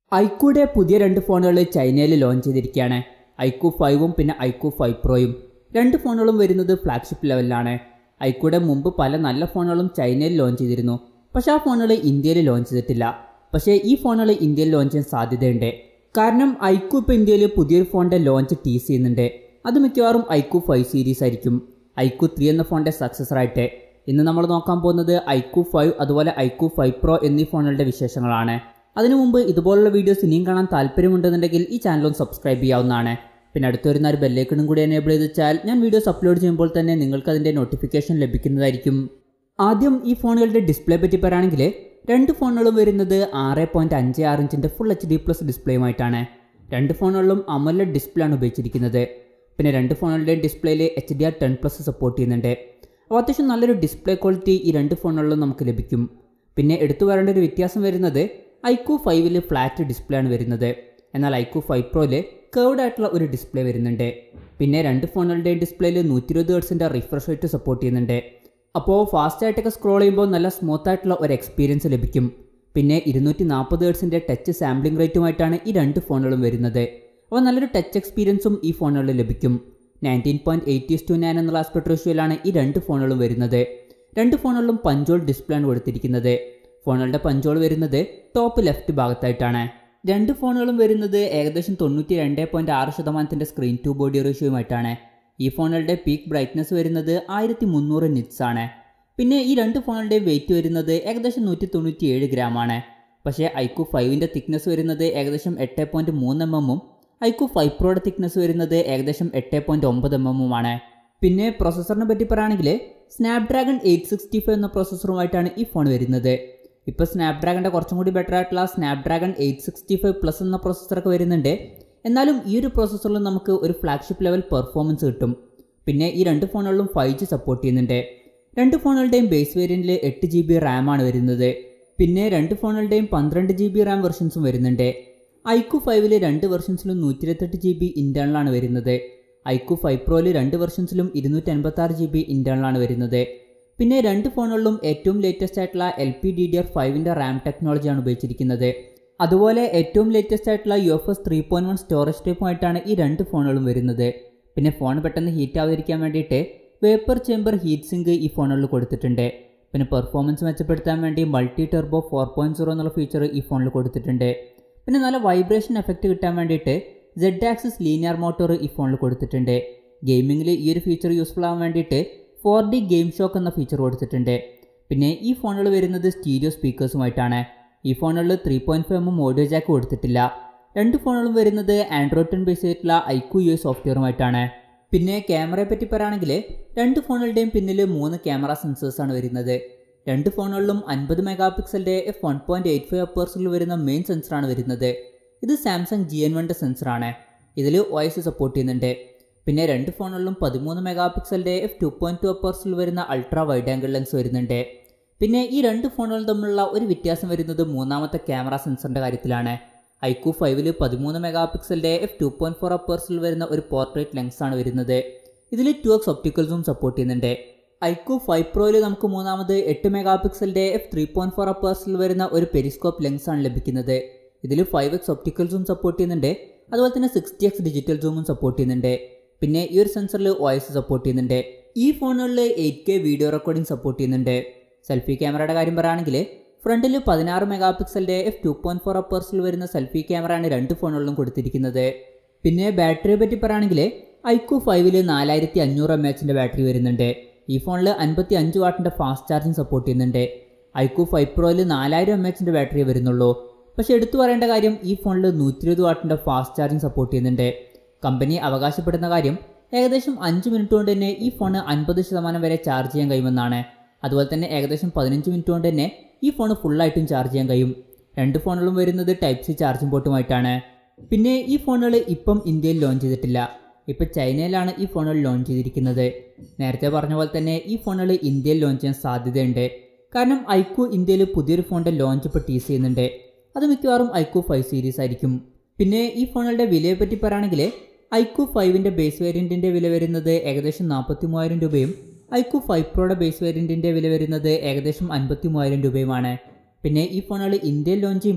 ഐക്കൂടെ പുതിയ രണ്ട് ഫോണുകൾ ചൈനയിൽ ലോഞ്ച് ചെയ്തിരിക്കുകയാണ് ഐക്യു ഫൈവും പിന്നെ ഐക്യു ഫൈവ് പ്രോയും രണ്ട് ഫോണുകളും വരുന്നത് ഫ്ലാഗ്ഷിപ്പ് ലെവലിലാണ് ഐക്കൂടെ മുമ്പ് പല നല്ല ഫോണുകളും ചൈനയിൽ ലോഞ്ച് ചെയ്തിരുന്നു പക്ഷേ ആ ഫോണുകൾ ഇന്ത്യയിൽ ലോഞ്ച് ചെയ്തിട്ടില്ല പക്ഷേ ഈ ഫോണുകൾ ഇന്ത്യയിൽ ലോഞ്ച് ചെയ്യാൻ സാധ്യതയുണ്ട് കാരണം ഐക്യു ഇപ്പോൾ ഇന്ത്യയിൽ പുതിയൊരു ഫോണിൻ്റെ ലോഞ്ച് ടീസ് ചെയ്യുന്നുണ്ട് അത് മിക്കവാറും ഐക്യു ഫൈവ് സീരീസ് ആയിരിക്കും ഐക്യു ത്രീ എന്ന ഫോണിൻ്റെ സക്സസറായിട്ട് ഇന്ന് നമ്മൾ നോക്കാൻ പോകുന്നത് ഐക്യു ഫൈവ് അതുപോലെ ഐക്യു ഫൈവ് പ്രോ എന്നീ ഫോണുകളുടെ വിശേഷങ്ങളാണ് അതിനു മുമ്പ് ഇതുപോലുള്ള വീഡിയോസ് ഇനിയും കാണാൻ താല്പര്യമുണ്ടെന്നുണ്ടെങ്കിൽ ഈ ചാനൽ ഒന്ന് സബ്സ്ക്രൈബ് ചെയ്യാവുന്നതാണ് പിന്നെ അടുത്ത് വരുന്ന ഒരു ബെല്ലേക്കണും കൂടി എനേബിൾ ചെയ്ത് വെച്ചാൽ ഞാൻ വീഡിയോസ് അപ്ലോഡ് ചെയ്യുമ്പോൾ തന്നെ നിങ്ങൾക്ക് അതിൻ്റെ നോട്ടിഫിക്കേഷൻ ലഭിക്കുന്നതായിരിക്കും ആദ്യം ഈ ഫോണുകളുടെ ഡിസ്പ്ലേ പറ്റി പറയുകയാണെങ്കിൽ രണ്ട് ഫോണുകളും വരുന്നത് ആറ് പോയിൻറ്റ് അഞ്ച് ആറ് ഇഞ്ചിൻ്റെ ഫുൾ എച്ച് ഡി പ്ലസ് ഡിസ്പ്ലേയുമായിട്ടാണ് രണ്ട് ഫോണുകളിലും അമല ഡിസ്പ്ലേ ആണ് ഉപയോഗിച്ചിരിക്കുന്നത് പിന്നെ രണ്ട് ഫോണുകളുടെയും ഡിസ്പ്ലേയിൽ H D R ten plus support ചെയ്യുന്നുണ്ട് അപ്പോൾ അത്യാവശ്യം നല്ലൊരു ഡിസ്പ്ലേ ക്വാളിറ്റി ഈ രണ്ട് ഫോണുകളിലും നമുക്ക് ലഭിക്കും പിന്നെ എടുത്തു പറയേണ്ട ഒരു വ്യത്യാസം വരുന്നത് ഐക്യു ഫൈവിൽ ഫ്ലാറ്റ് ഡിസ്പ്ലേ ആണ് വരുന്നത് എന്നാൽ ഐക്യു ഫൈവ് പ്രോയിൽ കേർഡ് ആയിട്ടുള്ള ഒരു ഡിസ്പ്ലേ വരുന്നുണ്ട് പിന്നെ രണ്ട് ഫോണുകളുടെയും ഡിസ്പ്ലേയിൽ നൂറ്റി ഇരുപത് ഹേർട്സിൻ്റെ റിഫ്രഷ് റേറ്റ് സപ്പോർട്ട് ചെയ്യുന്നുണ്ട് അപ്പോൾ ഫാസ്റ്റ് ആയിട്ടൊക്കെ സ്ക്രോൾ ചെയ്യുമ്പോൾ നല്ല സ്മൂത്ത് ആയിട്ടുള്ള ഒരു എക്സ്പീരിയൻസ് ലഭിക്കും പിന്നെ ഇരുന്നൂറ്റി നാൽപ്പത് ഹേർട്സിൻ്റെ ടച്ച് സാമ്പിളിംഗ് റേറ്റുമായിട്ടാണ് ഈ രണ്ട് ഫോണുകളും വരുന്നത് അപ്പോൾ നല്ലൊരു ടച്ച് എക്സ്പീരിയൻസും ഈ ഫോണുകളിൽ ലഭിക്കും nineteen point eight to nine എന്നുള്ള ആസ്പെക്ട് റേഷ്യോയിലാണ് ഈ രണ്ട് ഫോണുകളും വരുന്നത് രണ്ട് ഫോണുകളിലും പഞ്ചോൾ ഡിസ്പ്ലേ ആണ് കൊടുത്തിരിക്കുന്നത് ഫോണുകളുടെ പഞ്ചോൾ വരുന്നത് ടോപ്പ് ലെഫ്റ്റ് ഭാഗത്തായിട്ടാണ് രണ്ട് ഫോണുകളും വരുന്നത് ഏകദേശം തൊണ്ണൂറ്റി രണ്ട് പോയിൻറ്റ് ആറ് ശതമാനത്തിൻ്റെ സ്ക്രീൻ ടു ബോഡി റേഷ്യോയുമായിട്ടാണ് ഈ ഫോണുകളുടെ പീക്ക് ബ്രൈറ്റ്നസ് വരുന്നത് ആയിരത്തി മുന്നൂറ് നിറ്റ്സ് ആണ് പിന്നെ ഈ രണ്ട് ഫോണുകളുടെ വെയിറ്റ് വരുന്നത് ഏകദേശം നൂറ്റി തൊണ്ണൂറ്റി ഏഴ് ഗ്രാം ആണ് പക്ഷേ ഐക്യു ഫൈവിൻ്റെ തിക്നെസ് വരുന്നത് ഏകദേശം എട്ട് പോയിൻറ്റ് മൂന്ന് എം എമ്മും ഐക്യു ഫൈവ് പ്രോയുടെ തിക്നെസ് വരുന്നത് ഏകദേശം എട്ട് പോയിൻറ്റ് ഒമ്പത് എം എമ്മുമാണ് പിന്നെ പ്രോസസ്സറിനെ പറ്റി പറയുകയാണെങ്കിൽ സ്നാപ്ഡ്രാഗൺ എയ്റ്റ് സിക്സ്റ്റി ഫൈവ് എന്ന പ്രോസസ്സറുമായിട്ടാണ് ഈ ഫോൺ വരുന്നത് ഇപ്പോൾ സ്നാപ്ഡ്രാഗണിൻ്റെ കുറച്ചും കൂടി ബെറ്റർ ആയിട്ടുള്ള Snapdragon eight sixty five plus എന്ന പ്രോസസ്സറൊക്കെ വരുന്നുണ്ട് എന്നാലും ഈ ഒരു പ്രോസസ്സറിൽ നമുക്ക് ഒരു ഫ്ലാഗ്ഷിപ്പ് ലെവൽ പെർഫോമൻസ് കിട്ടും പിന്നെ ഈ രണ്ട് ഫോണുകളിലും ഫൈവ് ജി സപ്പോർട്ട് ചെയ്യുന്നുണ്ട് രണ്ട് ഫോണുകളുടെയും ബേസ് വേരിയൻറ്റിൽ എട്ട് ജി ബി റാമാണ് വരുന്നത് പിന്നെ രണ്ട് ഫോണുകളുടെയും പന്ത്രണ്ട് ജി ബി റാം വെർഷൻസും വരുന്നുണ്ട് ഐക്യു ഫൈവിൽ രണ്ട് വെർഷൻസിലും നൂറ്റി ഇരുപത്തെട്ട് ജി ബി ഇൻറ്റേണലാണ് വരുന്നത് ഐക്യു ഫൈവ് പ്രോയിൽ രണ്ട് വെർഷൻസിലും ഇരുന്നൂറ്റി അൻപത്തി ആറ് ജി ബി ഇൻറ്റേണലാണ് വരുന്നത് പിന്നെ രണ്ട് ഫോണുകളിലും ഏറ്റവും ലേറ്റസ്റ്റ് ആയിട്ടുള്ള L P D D R ഫൈവിൻ്റെ റാം ടെക്നോളജിയാണ് ഉപയോഗിച്ചിരിക്കുന്നത് അതുപോലെ ഏറ്റവും ലേറ്റസ്റ്റ് ആയിട്ടുള്ള U F S three point one storage ടൈപ്പുമായിട്ടാണ് ഈ രണ്ട് ഫോണുകളും വരുന്നത് പിന്നെ ഫോൺ പെട്ടെന്ന് ഹീറ്റ് ആവാതിരിക്കാൻ വേണ്ടിയിട്ട് വേപ്പർ ചേമ്പർ ഹീറ്റ് സിങ്ക് ഈ ഫോണുകളിൽ കൊടുത്തിട്ടുണ്ട് പിന്നെ പെർഫോമൻസ് മെച്ചപ്പെടുത്താൻ വേണ്ടി multi turbo four point zero എന്നുള്ള ഫീച്ചർ ഈ ഫോണിൽ കൊടുത്തിട്ടുണ്ട് പിന്നെ നല്ല വൈബ്രേഷൻ എഫക്റ്റ് കിട്ടാൻ വേണ്ടിയിട്ട് സെഡ് ആക്സിസ് ലീനിയർ മോട്ടോർ ഈ ഫോണിൽ കൊടുത്തിട്ടുണ്ട് ഗെയിമിങ്ങിൽ ഈ ഒരു ഫീച്ചർ യൂസ്ഫുൾ ആവാൻ വേണ്ടിയിട്ട് ഫോർ ഡി ഗെയിം ഷോക്ക് എന്ന ഫീച്ചർ കൊടുത്തിട്ടുണ്ട് പിന്നെ ഈ ഫോണുകൾ വരുന്നത് സ്റ്റീരിയോ സ്പീക്കേഴ്സുമായിട്ടാണ് ഈ ഫോണുകളിൽ three point five M audio jack കൊടുത്തിട്ടില്ല രണ്ട് ഫോണുകളും വരുന്നത് ആൻഡ്രോയിഡ് ടെൻ ബേസ് ചെയ്തിട്ടുള്ള ഐക്യു യു സോഫ്റ്റ്വെയറുമായിട്ടാണ് പിന്നെ ക്യാമറയെ പറ്റി പറയുകയാണെങ്കിൽ രണ്ട് ഫോണുകളുടെയും പിന്നിൽ മൂന്ന് ക്യാമറ സെൻസേഴ്സാണ് വരുന്നത് രണ്ട് ഫോണുകളിലും അൻപത് മെഗാ പിക്സലിൻ്റെ F one point eight five അപ്പേഴ്സിൽ വരുന്ന മെയിൻ സെൻസറാണ് വരുന്നത് ഇത് സാംസങ് ജി എൻ വണ്ണിൻ്റെ സെൻസറാണ് ഇതിൽ വോയിസ് സപ്പോർട്ട് ചെയ്യുന്നുണ്ട് പിന്നെ രണ്ട് ഫോണുകളിലും പതിമൂന്ന് മെഗാ പിക്സലിൻ്റെ എഫ് ടു പോയിൻറ്റ് ടു അപ്പേഴ്സിൽ വരുന്ന അൾട്രാ വൈഡ് ആംഗിൾ ലെൻസ് വരുന്നുണ്ട് പിന്നെ ഈ രണ്ട് ഫോണുകളും തമ്മിലുള്ള ഒരു വ്യത്യാസം വരുന്നത് മൂന്നാമത്തെ ക്യാമറ സെൻസറിൻ്റെ കാര്യത്തിലാണ് ഐക്യു ഫൈവിൽ പതിമൂന്ന് മെഗാ പിക്സലിൻ്റെ എഫ് ടു പോയിൻറ്റ് ഫോർ അപ്പേഴ്സിൽ വരുന്ന ഒരു പോർട്രേറ്റ് ലെൻസ് ആണ് വരുന്നത് ഇതിൽ ടു എക്സ് ഒപ്റ്റിക്കൽസും സപ്പോർട്ട് ചെയ്യുന്നുണ്ട് ഐക്യു ഫൈവ് പ്രോയിൽ നമുക്ക് മൂന്നാമത് എട്ട് മെഗാ പിക്സലിൻ്റെ എഫ് ത്രീ പോയിൻറ്റ് ഫോർ അപ്പേഴ്സിൽ വരുന്ന ഒരു പെരിസ്കോപ്പ് ലെൻസ് ആണ് ലഭിക്കുന്നത് ഇതിൽ ഫൈവ് എക്സ് ഒപ്റ്റിക്കൽസും സപ്പോർട്ട് ചെയ്യുന്നുണ്ട് അതുപോലെ തന്നെ സിക്സ്റ്റി എക്സ് ഡിജിറ്റൽ സൂമും സപ്പോർട്ട് ചെയ്യുന്നുണ്ട് പിന്നെ ഈ ഒരു സെൻസറിൽ വോയിസ് സപ്പോർട്ട് ചെയ്യുന്നുണ്ട് ഈ ഫോണുകളിൽ eight K video recording support ചെയ്യുന്നുണ്ട് സെൽഫി ക്യാമറയുടെ കാര്യം പറയുകയാണെങ്കിൽ ഫ്രണ്ടിൽ പതിനാറ് മെഗാ പിക്സലിൻ്റെ എഫ് ടു പോയിൻറ്റ് ഫോർ അപ്പേഴ്സിൽ വരുന്ന സെൽഫി ക്യാമറയാണ് രണ്ട് ഫോണുകളിലും കൊടുത്തിരിക്കുന്നത് പിന്നെ ബാറ്ററിയെ പറ്റി പറയുകയാണെങ്കിൽ ഐക്യു ഫൈവിൽ നാലായിരത്തി അഞ്ഞൂറ് എം എച്ചിൻ്റെ ബാറ്ററി വരുന്നുണ്ട് ഈ ഫോണിൽ അൻപത്തി അഞ്ച് വാട്ടിൻ്റെ ഫാസ്റ്റ് ചാർജിങ് സപ്പോർട്ട് ചെയ്യുന്നുണ്ട് ഐക്യു ഫൈവ് പ്രോയിൽ നാലായിരം എം എച്ചിൻ്റെ ബാറ്ററി വരുന്നുള്ളൂ പക്ഷേ എടുത്തു പറയേണ്ട കാര്യം ഈ ഫോണിൽ നൂറ്റി ഇരുപത് വാട്ടിൻ്റെ ഫാസ്റ്റ് ചാർജിങ് സപ്പോർട്ട് ചെയ്യുന്നുണ്ട് കമ്പനി അവകാശപ്പെടുന്ന കാര്യം ഏകദേശം അഞ്ച് മിനിറ്റ് കൊണ്ട് തന്നെ ഈ ഫോൺ അൻപത് ശതമാനം വരെ ചാർജ് ചെയ്യാൻ കഴിയുമെന്നാണ് അതുപോലെ തന്നെ ഏകദേശം പതിനഞ്ച് മിനിറ്റ് കൊണ്ട് തന്നെ ഈ ഫോൺ ഫുള്ളായിട്ടും ചാർജ് ചെയ്യാൻ കഴിയും രണ്ട് ഫോണുകളും വരുന്നത് ടൈപ്പ് സി ചാർജിംഗ് പോർട്ടുമായിട്ടാണ് പിന്നെ ഈ ഫോണുകൾ ഇപ്പം ഇന്ത്യയിൽ ലോഞ്ച് ചെയ്തിട്ടില്ല ഇപ്പം ചൈനയിലാണ് ഈ ഫോണുകൾ ലോഞ്ച് ചെയ്തിരിക്കുന്നത് നേരത്തെ പറഞ്ഞ പോലെ തന്നെ ഈ ഫോണുകൾ ഇന്ത്യയിൽ ലോഞ്ച് ചെയ്യാൻ സാധ്യതയുണ്ട് കാരണം ഐക്യു ഇന്ത്യയിൽ പുതിയൊരു ഫോണിൻ്റെ ലോഞ്ച് ഇപ്പോൾ ടീസ് ചെയ്യുന്നുണ്ട് അത് മിക്കവാറും ഐക്യു ഫൈവ് സീരീസ് ആയിരിക്കും പിന്നെ ഈ ഫോണുകളുടെ വിലയെ പറ്റി പറയുകയാണെങ്കിൽ ഐക്യു ഫൈവിൻ്റെ ബേസ് വേരിയൻറ്റിൻ്റെ വില വരുന്നത് ഏകദേശം നാൽപ്പത്തി മൂവായിരം രൂപയും ഐക്യു ഫൈവ് പ്രോയുടെ ബേസ് വേരിയൻറ്റിൻ്റെ വില വരുന്നത് ഏകദേശം അൻപത്തി മൂവായിരം രൂപയുമാണ് പിന്നെ ഈ ഫോണുകൾ ഇന്ത്യയിൽ ലോഞ്ച് ചെയ്യുമ്പം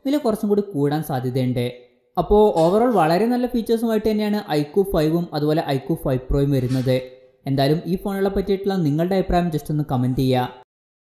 വില കുറച്ചും കൂടി കൂടാൻ സാധ്യതയുണ്ട് അപ്പോൾ ഓവറോൾ വളരെ നല്ല ഫീച്ചേഴ്സുമായിട്ട് തന്നെയാണ് ഐക്യു ഫൈവും അതുപോലെ ഐക്യു ഫൈവ് പ്രോയും വരുന്നത് എന്തായാലും ഈ ഫോണുകളെ പറ്റിയിട്ടുള്ള നിങ്ങളുടെ അഭിപ്രായം ജസ്റ്റ് ഒന്ന് കമൻറ്റ് ചെയ്യുക